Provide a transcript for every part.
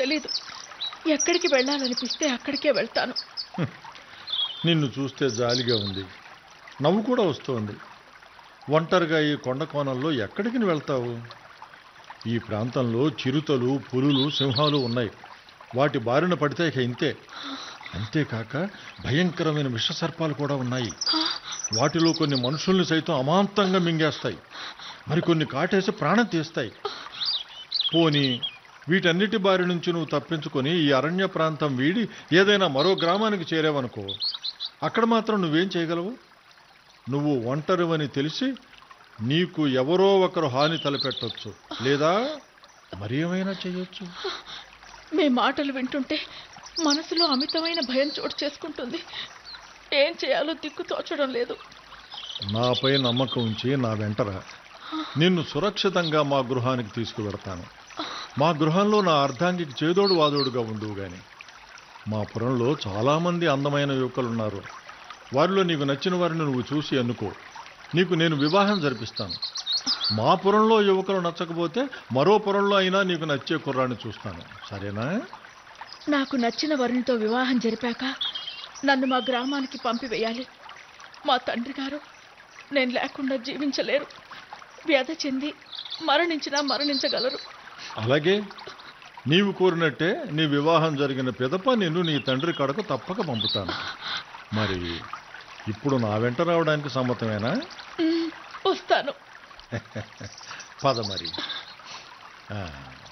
తెలీదు ఎక్కడికి వెళ్ళాలనిపిస్తే అక్కడికే వెళ్తాను నిన్ను చూస్తే జాలిగా ఉంది నవ్వు కూడా వస్తోంది ఒంటరిగా ఈ కొండ కోణంలో ఎక్కడికి నువ్వు వెళ్తావు ఈ ప్రాంతంలో చిరుతలు పులులు సింహాలు ఉన్నాయి వాటి బారిన పడితే ఇక ఇంతే అంతేకాక భయంకరమైన విషసర్పాలు కూడా ఉన్నాయి వాటిలో కొన్ని మనుషుల్ని సైతం అమాంతంగా మింగేస్తాయి మరికొన్ని కాటేసి ప్రాణం తీస్తాయి పోనీ వీటన్నిటి బారి నుంచి నువ్వు తప్పించుకొని ఈ అరణ్య ప్రాంతం వీడి ఏదైనా మరో గ్రామానికి చేరావనుకో అక్కడ మాత్రం నువ్వేం చేయగలవు నువ్వు ఒంటరివని తెలిసి నీకు ఎవరో ఒకరు హాని తలపెట్టొచ్చు లేదా మరి ఏమైనా చేయొచ్చు మీ మాటలు వింటుంటే మనసులో అమితమైన భయం చోటు చేసుకుంటుంది ఏం చేయాలో దిక్కు తోచడం లేదు నాపై నమ్మకం ఉంచి నా వెంటరా నిన్ను సురక్షితంగా మా గృహానికి తీసుకువెడతాను మా గృహంలో నా అర్ధాంగికి చేదోడు వాదోడుగా ఉండువు గాని మా పురంలో చాలామంది అందమైన యువకులున్నారు వారిలో నీకు నచ్చిన వారిని నువ్వు చూసి ఎన్నుకో నీకు నేను వివాహం జరిపిస్తాను మా పురంలో యువకులు నచ్చకపోతే మరో పురంలో అయినా నీకు నచ్చే కుర్రాన్ని చూస్తాను సరేనా నాకు నచ్చిన వరునితో వివాహం జరిపాక నన్ను మా గ్రామానికి పంపివేయాలి మా తండ్రి గారు నేను లేకుండా జీవించలేరు వ్యధ చెంది మరణించినా మరణించగలరు అలాగే నీవు కోరినట్టే నీ వివాహం జరిగిన పిదప నిన్ను నీ తండ్రి కడకు తప్పక పంపుతాను మరి ఇప్పుడు నా వెంట రావడానికి సమ్మతమేనా ఉమ్, వస్తాను పద మరి ఆ,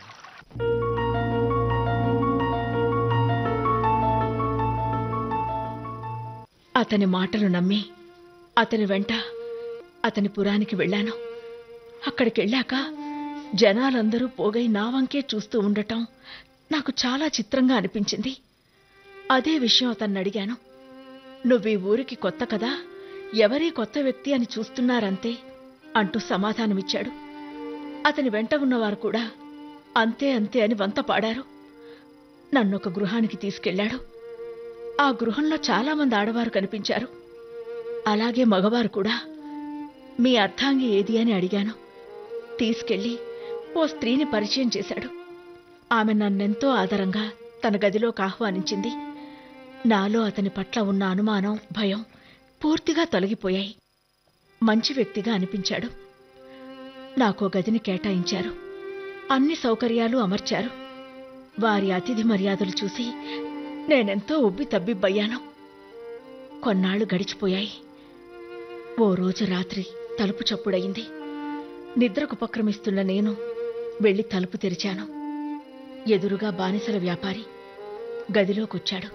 అతని మాటలు నమ్మి అతని వెంట అతని పురానికి వెళ్ళాను అక్కడికి వెళ్ళాక జనాలందరూ పోగై నా వంకే చూస్తూ ఉండటం నాకు చాలా చిత్రంగా అనిపించింది అదే విషయం అతన్ని అడిగాను నువ్వు ఈ ఊరికి కొత్త కదా ఎవరీ కొత్త వ్యక్తి అని చూస్తున్నారంతే అంటూ సమాధానమిచ్చాడు అతని వెంట ఉన్నవారు కూడా అంతే అంతే అని వంత పాడారు నన్నొక గృహానికి తీసుకెళ్ళాడు ఆ గృహంలో చాలామంది ఆడవారు కనిపించారు అలాగే మగవారు కూడా మీ అర్థాంగి ఏది అని అడిగాను తీసుకెళ్లి ఓ స్త్రీని పరిచయం చేశాడు ఆమె నన్నెంతో ఆదరంగా తన గదిలోకి ఆహ్వానించింది నాలో అతని పట్ల ఉన్న అనుమానం భయం పూర్తిగా తొలగిపోయాయి మంచి వ్యక్తిగా అనిపించాడు నాకో గదిని కేటాయించారు అన్ని సౌకర్యాలు అమర్చారు వారి అతిథి మర్యాదలు చూసి నేనెంతో ఉబ్బి తబ్బిబ్బయ్యాను కొన్నాళ్లు గడిచిపోయాయి ఓ రోజు రాత్రి తలుపు చప్పుడయింది నిద్రకు ఉపక్రమిస్తున్న నేను వెళ్లి తలుపు తెరిచాను ఎదురుగా బానిసల వ్యాపారి గదిలోకొచ్చాడు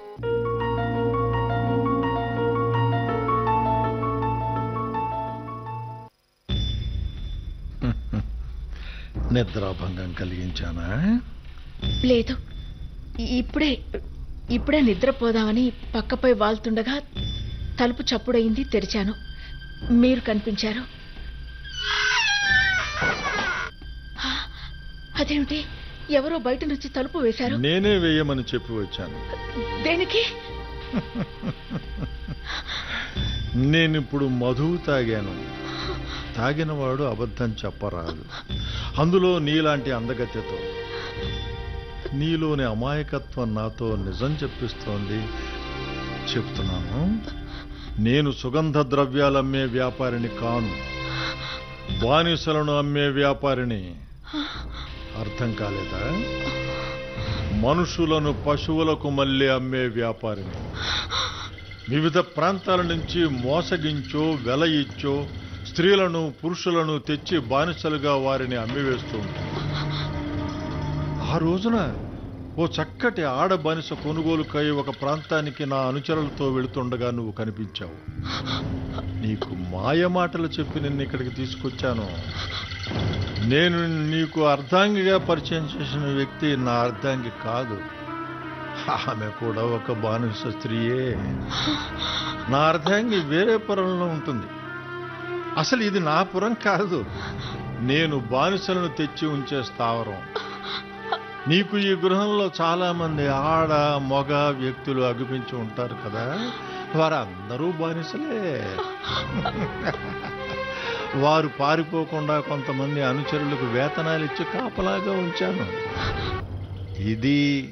నిద్రాభంగం కలిగించానా లేదు ఇప్పుడే ఇప్పుడే నిద్రపోదామని పక్కపై వాల్తుండగా తలుపు చప్పుడయింది తెరిచాను మీరు కనిపించారు ఆ, అదేమిటి ఎవరో బయట నుంచి తలుపు వేశారు నేనే వేయమని చెప్పి వచ్చాను దేనికి నేనిప్పుడు మధువు తాగాను తాగినవాడు అబద్ధం చెప్పరాదు అందులో నీలాంటి అందగత్యతో నీలోని అమాయకత్వం నాతో నిజం చెప్పిస్తోంది చెప్తున్నాను నేను సుగంధ ద్రవ్యాలమ్మే వ్యాపారిని కాను బానిసలను అమ్మే వ్యాపారిని అర్థం కాలేదా మనుషులను పశువులకు మళ్ళీ అమ్మే వ్యాపారిని వివిధ ప్రాంతాల నుంచి మోసగించో వెల ఇచ్చో స్త్రీలను పురుషులను తెచ్చి బానిసలుగా వారిని అమ్మివేస్తూ ఉంటాను ఆ రోజున ఓ చక్కటి ఆడ బానిస కొనుగోలుకై ఒక ప్రాంతానికి నా అనుచరులతో వెళుతుండగా నువ్వు కనిపించావు నీకు మాయ మాటలు చెప్పి నిన్ను ఇక్కడికి తీసుకొచ్చాను నేను నీకు అర్ధాంగిగా పరిచయం చేసిన వ్యక్తి నా అర్ధాంగి కాదు ఆమె కూడా ఒక బానిస స్త్రీయే నా అర్ధాంగి వేరే పురంలో ఉంటుంది అసలు ఇది నా పురం కాదు నేను బానిసలను తెచ్చి ఉంచే స్థావరం నీకు ఈ గృహంలో చాలా మంది ఆడ మగ వ్యక్తులు అగుపించి ఉంటారు కదా వారందరూ బానిసలే వారు పారిపోకుండా కొంతమంది అనుచరులకు వేతనాలు ఇచ్చి కాపలాగా ఉంచాను ఇది